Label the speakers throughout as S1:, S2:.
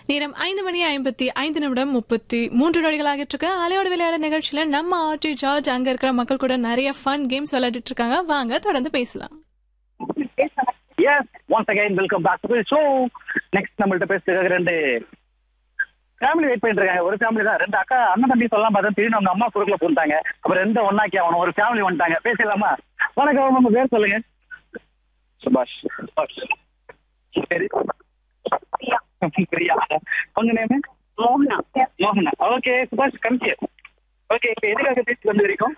S1: நேரம் ஐந்து மணி ஐம்பத்தி ஐந்து நிமிடம் முப்பத்தி மூன்று நொடிகள் ஆகிட்டு இருக்கு அலையோட விளையாட நிகழ்ச்சியில நம்ம ஆர்டி ஜார்ஜ் அங்க இருக்கிற மக்கள் கூட நிறைய ஃபன் கேம்ஸ் விளையாடிட்டு இருக்காங்க வாங்க தொடர்ந்து பேசலாம்
S2: yes once again welcome back to show next நம்மள்ட்ட பேசுறதுக்காக ரெண்டு ஃபேமிலி வெயிட் பண்ணிட்டு இருக்காங்க ஒரு ஃபேமிலி தான் ரெண்டு அக்கா அண்ணன் தம்பி சொல்லலாம் பார்த்தா திடீர்னு அவங்க அம்மா குறுக்கல போட்டாங்க அப்புறம் ரெண்டு ஒன்னாக்கி அவனும் ஒரு ஃபேமிலி வந்துட்டாங்க பேசலாமா வணக்கம் உங்க பேர் சொல்லுங்க சுபாஷ் சுபாஷ் சரி பிரியா உங்க நேம்
S3: மோகனா
S2: மோகனா ஓகே சுபாஷ் கமிச்சு ஓகே இப்போ எதுக்காக பேசி வந்து வரைக்கும்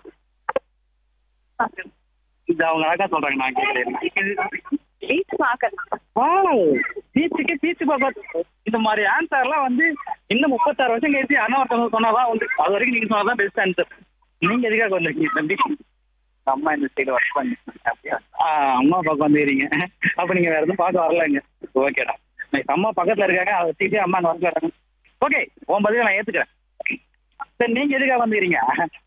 S2: இது அவங்க அழகா சொல்றாங்க நான் கேட்கிறேன்
S3: பீச் பார்க்கலாம்
S2: வாவ் பீச்சுக்கு பீச்சு பாப்பா இந்த மாதிரி ஆன்சர்லாம் வந்து இன்னும் முப்பத்தாறு வருஷம் கழிச்சு அண்ணா ஒருத்தவங்க சொன்னாதான் வந்து அது வரைக்கும் நீங்க சொன்னாதான் பெஸ்ட் ஆன்சர் நீங்க எதுக்காக வந்திருக்கீங்க தம்பி அம்மா இந்த சைடு ஒர்க் பண்ணி அப்படியா அம்மா பார்க்க வந்துக்கிறீங்க அப்ப நீங்க வேற எதுவும் பார்க்க வரலங்க ஓகேடா நைஸ் அம்மா பக்கத்துல இருக்காங்க அதை வச்சுக்கிட்டு அம்மா அங்க ஒர்க்ல இருக்காங்க ஓகே உன் பதில் நான் ஏத்துக்கிறேன் சரி நீங்க எதுக்காக வந்துக்கிறீங்க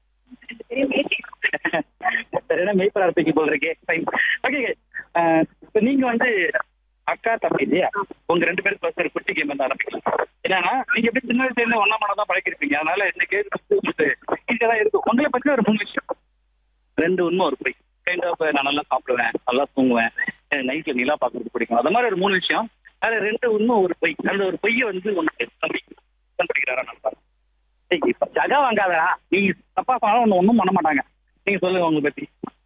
S2: சரியான மெய்ப்பரா இருப்பீங்க போல் இருக்கே ஃபைன் ஓகே இப்போ நீங்க வந்து அக்கா தம்பி இல்லையா உங்க ரெண்டு பேருக்கு first ஒரு குட்டி கேம் வந்து ஆரம்பிக்கலாம் என்னன்னா நீங்க எப்படி சின்ன வயசுல இருந்து ஒன்னா மனம் தான் பழகிருப்பீங்க அதனால இந்த கேம் உங்களுக்கு ஈஸியா தான் இருக்கும் உங்களை பத்தி ஒரு மூணு விஷயம் ரெண்டு உண்மை ஒரு பொய் கைண்ட் ஆஃப் நான் நல்லா சாப்பிடுவேன் நல்லா தூங்குவேன் நைட்ல நிலா பார்க்கறது பிடிக்கும் அது மாதிரி ஒரு மூணு விஷயம் அது ரெண்டு உண்மை ஒரு பொய் அந்த ஒரு பொய்யை வந்து உனக்கு தம்பி கண்டுபிடிக்கிறாரா நான் பாருங்க ஏய், இப்ப ஜகா வாங்காதடா நீங்க தப்பா சொன்னாலும் ஒண்ணு ஒண்ணும் பண்ண மாட்டாங்க நீங்க சொல்லுங்க உங்களை பத்தி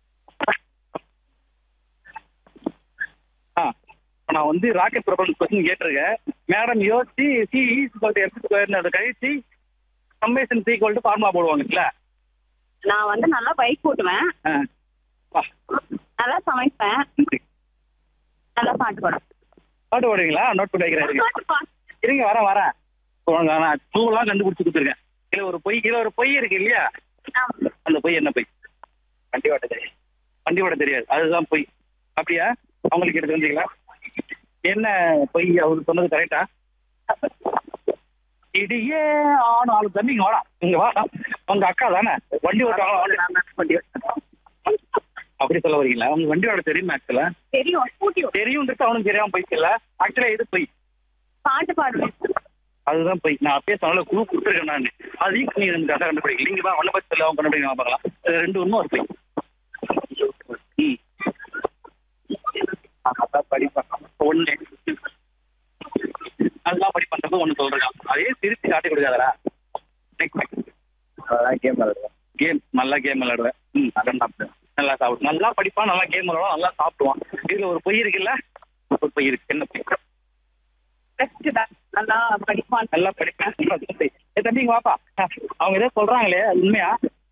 S2: ஆ இப்ப நான் வந்து ராக்கெட் ப்ரொபலன்ஸ் கொஸ்டின் கேட்டிருக்கேன் மேடம் யோசிச்சு சி ஈக்குவல் எஃப் ஸ்கொயர்னு அதை கழிச்சு summation C equal to formula போடுவாங்கல்ல
S3: நான் வந்து நல்லா பைக் ஓட்டுவேன்
S2: ஆ வா
S3: நல்லா சமைப்பேன்
S2: நன்றி.
S3: நல்லா பாட்டு பாடுவேன்
S2: பாட்டு ஓடுவீங்களா நோட் பண்ணி வைக்கிறேன் இருங்க.
S3: பாட்டு பாடு.
S2: இருங்க வரேன் வரேன் உனக்கு நான் டூலாம் கண்டுபிடிச்சு கொடுத்துருக்கேன் இதுல ஒரு பொய் இதுல ஒரு பொய் இருக்கு இல்லையா
S3: ஆமா.
S2: அந்த பொய் என்ன பொய் வண்டி ஓட்ட தெரியாது வண்டி ஓட்ட தெரியாது அதுதான் பொய் அப்படியா அவங்களுக்கு எடுத்து வந்தீங்களா என்ன பொய் அவர் சொன்னது கரெக்டா இடியே ஆனாலும் தம்பிங்க வாடா இங்க வா உங்க அக்கா தானே வண்டி ஓட்டுவாங்க வண்டி அப்படி சொல்ல வரீங்களா உங்க வண்டி ஓட தெரியுமா ஆக்சுவலா
S3: தெரியும் ஸ்கூட்டி ஓட்டு.
S2: தெரியும் அவனுக்கு தெரியாம போயிக்கல ஆக்சுவலா இது பொய்
S3: பாட்டு பாடுவேன்
S2: அதுதான் போய் நான் அப்பயே சொன்னால குழு கொடுத்துருக்கேன் நான் அதையும் நீங்க எனக்கு கரெக்டாக கண்டுபிடிக்கல நீங்க தான் ஒன்றை பத்தி சொல்ல அவங்க கண்டுபிடிக்கலாம் பார்க்கலாம் அது ரெண்டு ஒன்றும் ஒரு போய் ம் அதான் படிப்பேன் ஒண்ணு நல்லா படிப்பேன் ஒண்ணு சொல்றான் அதே திருச்சி காட்டி கொடுக்காதடா கேம் கேம் நல்லா கேம் விளையாடுவேன் ம் அதான் சாப்பிடுவேன் நல்லா சாப்பிடுவேன் நல்லா படிப்பான் நல்லா கேம் விளையாடுவான் நல்லா சாப்பிடுவான் இதுல ஒரு பொய் இருக்குல்ல ஒரு பொய் இருக்கு என்ன பொய்
S3: பெஸ்ட் தான் நல்லா படிப்பான்
S2: நல்லா படிப்பேன் ஏ தம்பிங்க வாப்பா அவங்க ஏதோ சொல்றாங்களே அது உண்மையா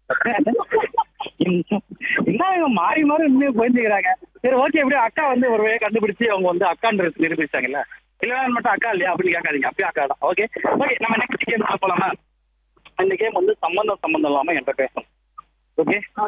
S2: என்ன இவங்க மாறி மாறி உண்மையை புரிஞ்சுக்கிறாங்க சரி ஓகே எப்படியோ அக்கா வந்து ஒரு வழியை கண்டுபிடிச்சு அவங்க வந்து அக்கான்றது நிரூபிச்சாங்கல்ல இல்லைன்னா மட்டும் அக்கா இல்லையா அப்படின்னு கேட்காதீங்க அப்பயே அக்கா தான் ஓகே ஓகே நம்ம நெக்ஸ்ட் கேம் போலாமா இந்த கேம் வந்து சம்பந்தம் சம்பந்தம் இல்லாம என்கிட்ட பேசணும் ஓகே